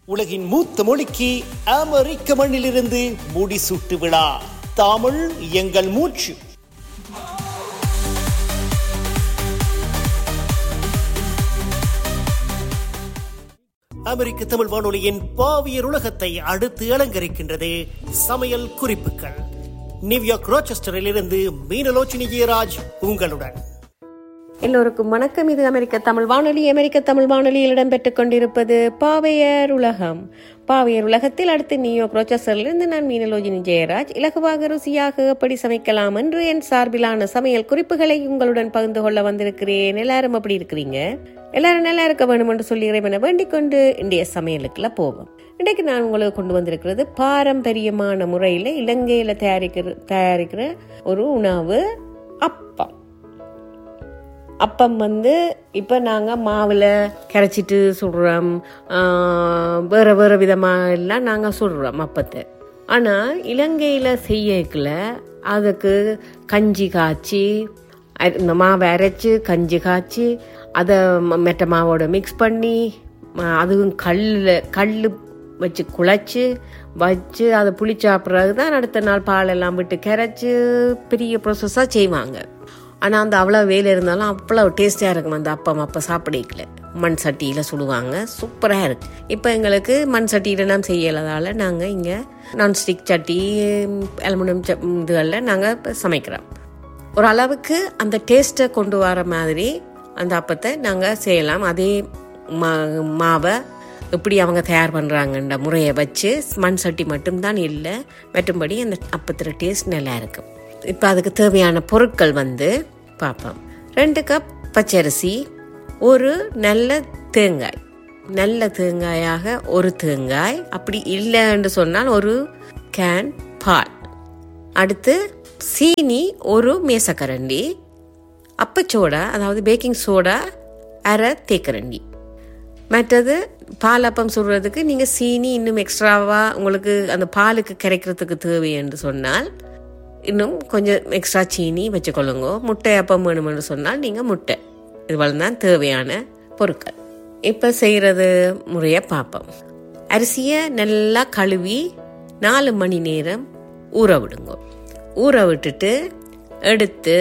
உலகின் மூத்த மொழிக்கு அமெரிக்க மண்ணிலிருந்து முடிசூட்டு விழா தமிழ் எங்கள் மூச்சு அமெரிக்க தமிழ் வானொலியின் பாவியர் உலகத்தை அடுத்து அலங்கரிக்கின்றது சமையல் குறிப்புகள் நியூயார்க் ரோச்செஸ்டரில் இருந்து மீனலோச்சினி ஜெயராஜ் உங்களுடன் எல்லோருக்கும் வணக்கம் இது அமெரிக்க தமிழ் வானொலி அமெரிக்க தமிழ் வானொலியில் இடம்பெற்றுக் கொண்டிருப்பது பாவையர் உலகம் பாவையர் உலகத்தில் அடுத்து நியூயார்க் ரோச்சஸரிலிருந்து நான் மீனலோஜினி ஜெயராஜ் இலகுவாக ருசியாக எப்படி சமைக்கலாம் என்று என் சார்பிலான சமையல் குறிப்புகளை உங்களுடன் பகிர்ந்து கொள்ள வந்திருக்கிறேன் எல்லாரும் அப்படி இருக்கிறீங்க எல்லாரும் நல்லா இருக்க வேணும் என்று சொல்லி இறைவனை வேண்டிக் கொண்டு இன்றைய சமையலுக்குள்ள போவோம் இன்றைக்கு நான் உங்களுக்கு கொண்டு வந்திருக்கிறது பாரம்பரியமான முறையில் இலங்கையில் தயாரிக்கிற தயாரிக்கிற ஒரு உணவு அப்பம் அப்பம் வந்து இப்போ நாங்கள் மாவில் கரைச்சிட்டு சுடுறோம் வேறு வேறு விதமாக எல்லாம் நாங்கள் சுடுறோம் அப்பத்தை ஆனால் இலங்கையில் செய்யக்குள்ள அதுக்கு கஞ்சி காய்ச்சி அர- இந்த மாவை அரைச்சி கஞ்சி காய்ச்சி அதை ம- மெட்ட மாவோட மிக்ஸ் பண்ணி ம- அதுவும் கல்லில் கல் வச்சு குழச்சி வச்சு அதை புளி சாப்பிட்றது தான் அடுத்த நாள் பாலெல்லாம் விட்டு கரைச்சி பெரிய ப்ரோசஸாக செய்வாங்க ஆனால் அந்த அவ்வளோ வேலை இருந்தாலும் அவ்வளோ டேஸ்டியாக இருக்கும் அந்த அப்பம் அப்போ சாப்பிடக்கல மண் சட்டியில் சுடுவாங்க சூப்பராக இருக்கு இப்போ எங்களுக்கு மண் சட்டியில் நாம் செய்யறதால நாங்கள் இங்கே நான்ஸ்டிக் சட்டி அலுமினியம் ச இதுகளில் நாங்கள் சமைக்கிறோம் ஒரு அளவுக்கு அந்த டேஸ்ட்டை கொண்டு வர மாதிரி அந்த அப்பத்தை நாங்கள் செய்யலாம் அதே மா மாவை எப்படி அவங்க தயார் பண்ணுறாங்கன்ற முறையை வச்சு மண் சட்டி மட்டும்தான் இல்லை மற்றும்படி அந்த அப்பத்தில் டேஸ்ட் நல்லா இருக்கும் இப்போ அதுக்கு தேவையான பொருட்கள் வந்து பார்ப்போம் ரெண்டு கப் பச்சரிசி ஒரு நல்ல தேங்காய் நல்ல தேங்காயாக ஒரு தேங்காய் அப்படி இல்லைன்னு சொன்னால் ஒரு கேன் பால் அடுத்து சீனி ஒரு மேசக்கரண்டி அப்பச்சோடா அதாவது பேக்கிங் சோடா அரை தேக்கரண்டி மற்றது பால் அப்பம் சுடுறதுக்கு நீங்கள் சீனி இன்னும் எக்ஸ்ட்ராவாக உங்களுக்கு அந்த பாலுக்கு கரைக்கிறதுக்கு தேவை என்று சொன்னால் இன்னும் கொஞ்சம் எக்ஸ்ட்ரா சீனி வச்சுக்கொள்ளுங்க முட்டை அப்பம் வேணுமென்று சொன்னால் நீங்கள் முட்டை இதுவரை தான் தேவையான பொருட்கள் இப்போ செய்கிறது முறையை பார்ப்போம் அரிசியை நல்லா கழுவி நாலு மணி நேரம் ஊற விடுங்க ஊற விட்டுட்டு எடுத்து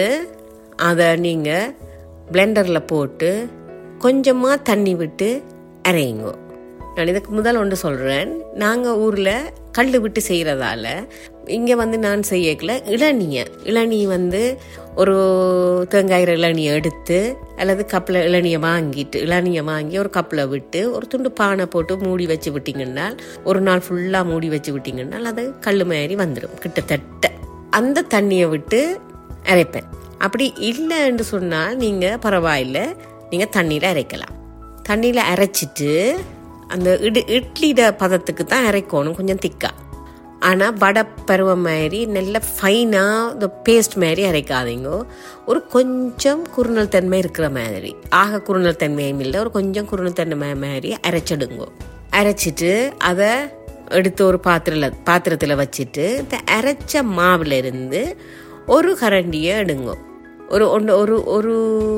அதை நீங்கள் பிளெண்டரில் போட்டு கொஞ்சமாக தண்ணி விட்டு அரையுங்க நான் இதுக்கு முதல் ஒன்று சொல்கிறேன் நாங்கள் ஊரில் கல் விட்டு செய்கிறதால இங்கே வந்து நான் செய்யக்கல இளநியை இளநீ வந்து ஒரு தேங்காயிர இளநியை எடுத்து அல்லது கப்பில் இளநியை வாங்கிட்டு இளநியை வாங்கி ஒரு கப்பில் விட்டு ஒரு துண்டு பானை போட்டு மூடி வச்சு விட்டிங்கன்னா ஒரு நாள் ஃபுல்லாக மூடி வச்சு விட்டிங்கன்னா அது கல் மாதிரி வந்துடும் கிட்டத்தட்ட அந்த தண்ணியை விட்டு அரைப்பேன் அப்படி இல்லைன்னு சொன்னால் நீங்கள் பரவாயில்லை நீங்கள் தண்ணியில் அரைக்கலாம் தண்ணியில் அரைச்சிட்டு அந்த இடு இட்லிட பதத்துக்கு தான் அரைக்கணும் கொஞ்சம் திக்கா ஆனால் வடை பருவம் மாதிரி நல்ல ஃபைனாக இந்த பேஸ்ட் மாதிரி அரைக்காதீங்க ஒரு கொஞ்சம் குறுநல் தன்மை இருக்கிற மாதிரி ஆக குறுநல் தன்மையும் இல்லை ஒரு கொஞ்சம் குறுநல் தன்மை மாதிரி அரைச்சிடுங்க அரைச்சிட்டு அதை எடுத்து ஒரு பாத்திரத்தில் பாத்திரத்தில் வச்சுட்டு இந்த அரைச்ச மாவுல இருந்து ஒரு கரண்டியை எடுங்க ஒரு ஒன்று ஒரு ஒரு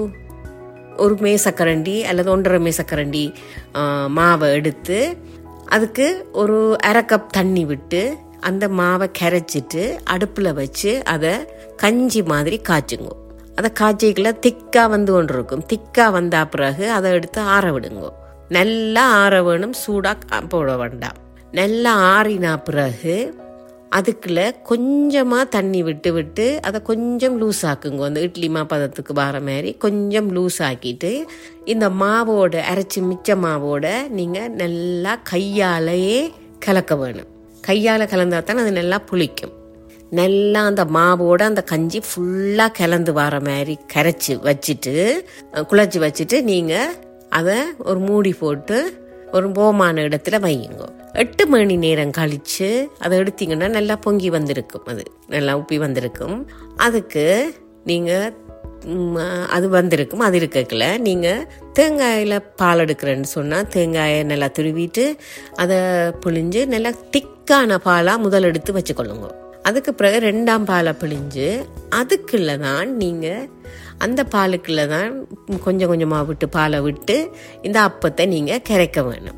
ஒரு மேசக்கரண்டி அல்லது ஒன்றரை மேசக்கரண்டி ஆ, மாவை எடுத்து அதுக்கு ஒரு அரை கப் தண்ணி விட்டு அந்த மாவை கரைச்சிட்டு அடுப்பில் வச்சு அதை கஞ்சி மாதிரி காய்ச்சுங்க அதை காய்ச்சிக்கல திக்காக வந்து கொண்டு இருக்கும் திக்காக வந்த பிறகு அதை எடுத்து ஆற விடுங்க நல்லா ஆற வேணும் சூடாக போட வேண்டாம் நல்லா ஆறினா பிறகு அதுக்குள்ள கொஞ்சமாக தண்ணி விட்டு விட்டு அதை கொஞ்சம் லூஸ் ஆக்குங்க அந்த இட்லி மா பதத்துக்கு வர மாதிரி கொஞ்சம் லூஸ் ஆக்கிட்டு இந்த மாவோட அரைச்சி மிச்ச மாவோட நீங்கள் நல்லா கையாலேயே கலக்க வேணும் கையால் கலந்தா தான் அது நல்லா புளிக்கும் நல்லா அந்த மாவோட அந்த கஞ்சி ஃபுல்லாக கலந்து வர மாதிரி கரைச்சி வச்சுட்டு அஹ், குழச்சி வச்சுட்டு நீங்கள் அதை ஒரு மூடி போட்டு ஒரு போமான இடத்துல வையுங்க எட்டு மணி நேரம் கழிச்சு அதை எடுத்தீங்கன்னா நல்லா பொங்கி வந்திருக்கும் அது நல்லா உப்பி வந்திருக்கும் அதுக்கு நீங்கள் அது வந்திருக்கும் அது இருக்கக்குள்ள நீங்கள் தேங்காயில் பால் எடுக்கிறேன்னு சொன்னால் தேங்காயை நல்லா துருவிட்டு அதை புழிஞ்சு நல்லா திக்கான பாலாக முதல் எடுத்து வச்சுக்கொள்ளுங்க அதுக்கு பிறகு ரெண்டாம் பாலை பிழிஞ்சு அதுக்குள்ள தான் நீங்கள் அந்த பாலுக்குள்ள தான் கொஞ்சம் கொஞ்சமாக விட்டு பாலை விட்டு இந்த அப்பத்தை நீங்கள் கரைக்க வேணும்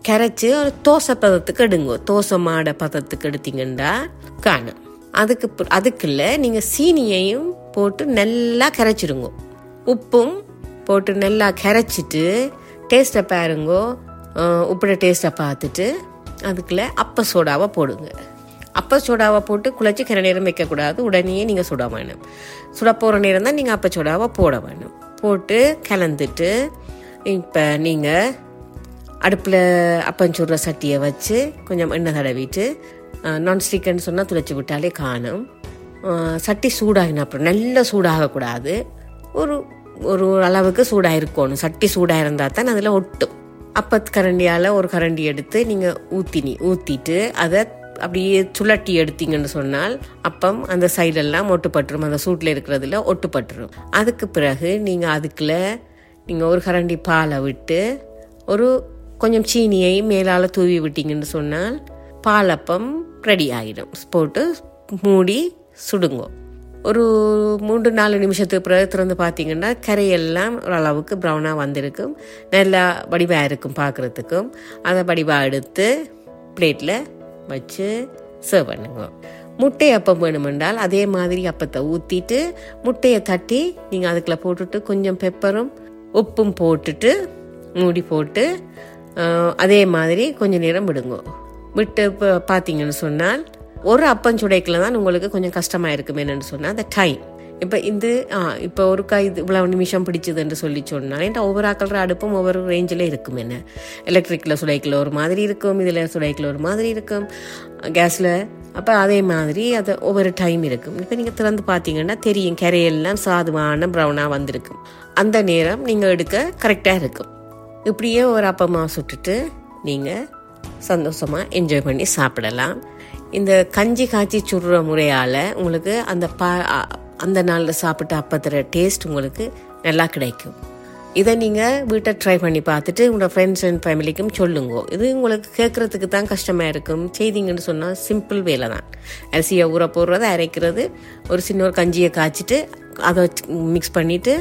கரைச்சி ஒரு தோசை பதத்துக்கு எடுங்க தோசை மாடை பதத்துக்கு எடுத்தீங்கன்னா காணும் அதுக்கு பிற- அதுக்குள்ள நீங்கள் சீனியையும் போட்டு நல்லா கரைச்சிடுங்க உப்பும் போட்டு நல்லா கரைச்சிட்டு டேஸ்ட்டை பாருங்கோ அஹ் உப்போட டேஸ்ட்டை பார்த்துட்டு அதுக்குள்ள அப்ப சோடாவை போடுங்க அப்ப சோடாவை போட்டு குழச்சி கிற நேரம் வைக்கக்கூடாது உடனே நீங்கள் சுட வேணும் சுட போகிற நேரம் தான் நீங்கள் அப்ப சோடாவை போட வேணும் போட்டு கலந்துட்டு இப்போ நீங்கள் அடுப்பில் அப்பம் சுடுற சட்டியை வச்சு கொஞ்சம் எண்ணெய் தடவிட்டு நான்ஸ்டிக்குன்னு சொன்னால் துளைச்சி விட்டாலே காணும் அஹ் சட்டி சூடாகின அப்புறம் நல்ல சூடாகக்கூடாது ஒரு ஒரு அளவுக்கு சூடாக இருக்கணும் சட்டி சூடாக இருந்தால் தான் அதில் ஒட்டும் அப்பத்து கரண்டியால் ஒரு கரண்டி எடுத்து நீங்கள் ஊற்றினி ஊற்றிட்டு அதை அப்படியே சுழட்டி எடுத்தீங்கன்னு சொன்னால் அப்பம் அந்த சைடெல்லாம் ஒட்டுப்பட்டுரும் அந்த சூட்டில் இருக்கிறதுல ஒட்டுப்பட்டுரும் அதுக்கு பிறகு நீங்கள் அதுக்குள்ள நீங்கள் ஒரு கரண்டி பாலை விட்டு ஒரு கொஞ்சம் சீனியை மேலால் தூவி விட்டீங்கன்னு சொன்னால் பாலப்பம் ரெடி ஆகிடும் போட்டு மூடி சுடுங்கோ ஒரு மூன்று நாலு நிமிஷத்துக்கு பிறகு திறந்து பார்த்தீங்கன்னா கரையெல்லாம் ஓரளவுக்கு ப்ரௌனாக வந்திருக்கும் நல்லா வடிவாக இருக்கும் பார்க்குறதுக்கும் அதை வடிவாக எடுத்து பிளேட்டில் வச்சு சர்வ் பண்ணுங்க முட்டை அப்பம் வேணுமென்றால் அதே மாதிரி அப்பத்தை ஊற்றிட்டு முட்டையை தட்டி நீங்கள் அதுக்குள்ள போட்டுட்டு கொஞ்சம் பெப்பரும் உப்பும் போட்டுட்டு மூடி போட்டு அஹ், அதே மாதிரி கொஞ்ச நேரம் விடுங்க விட்டு இப்போ பார்த்தீங்கன்னு சொன்னால் ஒரு அப்பம் சுடைக்குள்ள தான் உங்களுக்கு கொஞ்சம் கஷ்டமாக இருக்கும் என்னன்னு சொன்னால் அந்த டைம் இப்போ இந்த ஆ இப்போ ஒரு கை இது இவ்வளவு நிமிஷம் பிடிச்சதுன்னு சொல்லி சொன்னால் என்கிட்ட ஒவ்வொரு ஆக்கள்ற அடுப்பும் ஒவ்வொரு ரேஞ்சில் இருக்கும் என்ன எலக்ட்ரிக்கில் சுடைக்கில் ஒரு மாதிரி இருக்கும் இதில் சுடைக்கில் ஒரு மாதிரி இருக்கும் கேஸில் அப்போ அதே மாதிரி அது ஒவ்வொரு டைம் இருக்கும் இப்போ நீங்கள் திறந்து பார்த்தீங்கன்னா தெரியும் கரையெல்லாம் சாதுவான ப்ரௌனாக வந்திருக்கும் அந்த நேரம் நீங்கள் எடுக்க கரெக்டாக இருக்கும் இப்படியே ஒரு அப்பமா சுட்டுட்டு நீங்கள் சந்தோஷமாக என்ஜாய் பண்ணி சாப்பிடலாம் இந்த கஞ்சி காய்ச்சி சுடுற முறையால் உங்களுக்கு அந்த பா அ- அந்த நாளில் சாப்பிட்ட அப்பத்துற டேஸ்ட் உங்களுக்கு நல்லா கிடைக்கும் இதை நீங்கள் வீட்டை ட்ரை பண்ணி பார்த்துட்டு உங்களோட ஃப்ரெண்ட்ஸ் அண்ட் ஃபேமிலிக்கும் சொல்லுங்க இது உங்களுக்கு கேட்குறதுக்கு தான் கஷ்டமாக இருக்கும் செய்தீங்கன்னு சொன்னால் சிம்பிள் வேலை தான் அரிசியை ஊற போடுறது அரைக்கிறது ஒரு சின்ன ஒரு கஞ்சியை காய்ச்சிட்டு அதை மிக்ஸ் பண்ணிவிட்டு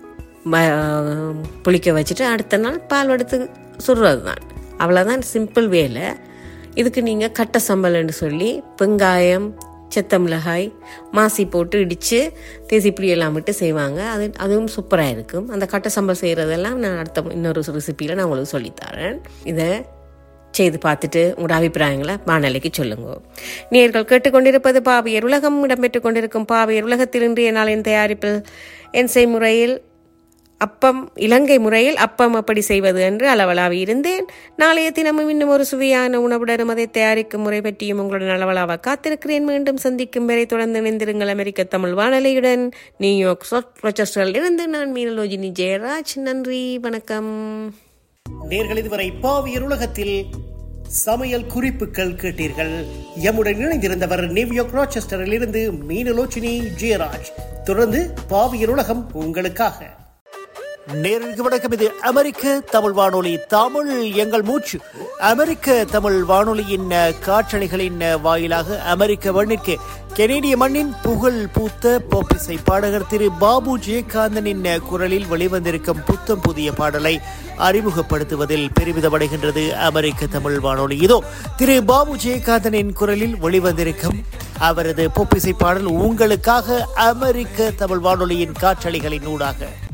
ம- புளிக்க வச்சுட்டு அடுத்த நாள் பால் எடுத்து சுடுறது தான் அவ்வளோதான் சிம்பிள் வேலை இதுக்கு நீங்கள் கட்ட சம்பல்னு சொல்லி வெங்காயம் செத்த மிளகாய் மாசி போட்டு இடித்து தேசிப்புளி எல்லாம் விட்டு செய்வாங்க அது அதுவும் சூப்பராக இருக்கும் அந்த கட்ட சம்பல் செய்கிறதெல்லாம் நான் அடுத்த இன்னொரு ரெசிப்பியில் நான் உங்களுக்கு சொல்லித்தரேன் இதை செய்து பார்த்துட்டு உங்களோட அபிப்பிராயங்களை வானொலிக்கு சொல்லுங்க நேர்கள் கேட்டுக்கொண்டிருப்பது பாவியர் உலகம் இடம்பெற்றுக் கொண்டிருக்கும் பாவியர் உலகத்தில் இன்றைய நாளின் தயாரிப்பில் என் செய்முறையில் அப்பம் இலங்கை முறையில் அப்பம் அப்படி செய்வது என்று அளவலாவி இருந்தேன் நாளைய தினமும் இன்னும் ஒரு சுவையான உணவுடனும் அதை தயாரிக்கும் முறை பற்றியும் உங்களுடன் அளவலாவ காத்திருக்கிறேன் மீண்டும் சந்திக்கும் வரை தொடர்ந்து இணைந்திருங்கள் அமெரிக்க தமிழ் வானொலியுடன் நியூயார்க் ரொச்சஸ்டரில் இருந்து நான் மீனலோஜினி ஜெயராஜ் நன்றி வணக்கம் நேர்கள் இதுவரை பாவியர் உலகத்தில் சமையல் குறிப்புகள் கேட்டீர்கள் எம்முடன் இணைந்திருந்தவர் நியூயார்க் ராச்செஸ்டரில் இருந்து மீனலோச்சினி ஜெயராஜ் தொடர்ந்து பாவியர் உலகம் உங்களுக்காக நேருக்கு வணக்கம் இது அமெரிக்க தமிழ் வானொலி தமிழ் எங்கள் மூச்சு அமெரிக்க தமிழ் வானொலியின் அஹ், காற்றலைகளின் அஹ், வாயிலாக அமெரிக்க மண்ணிற்கு கெனேடிய மண்ணின் புகழ் பூத்த போப்பிசை பாடகர் திரு பாபு ஜெயகாந்தனின் அஹ், குரலில் வெளிவந்திருக்கும் புத்தம் புதிய பாடலை அறிமுகப்படுத்துவதில் பெருமிதமடைகின்றது அமெரிக்க தமிழ் வானொலி இதோ திரு பாபு ஜெயகாந்தனின் குரலில் வெளிவந்திருக்கும் அவரது பொப்பிசை பாடல் உங்களுக்காக அமெரிக்க தமிழ் வானொலியின் காற்றலைகளின் ஊடாக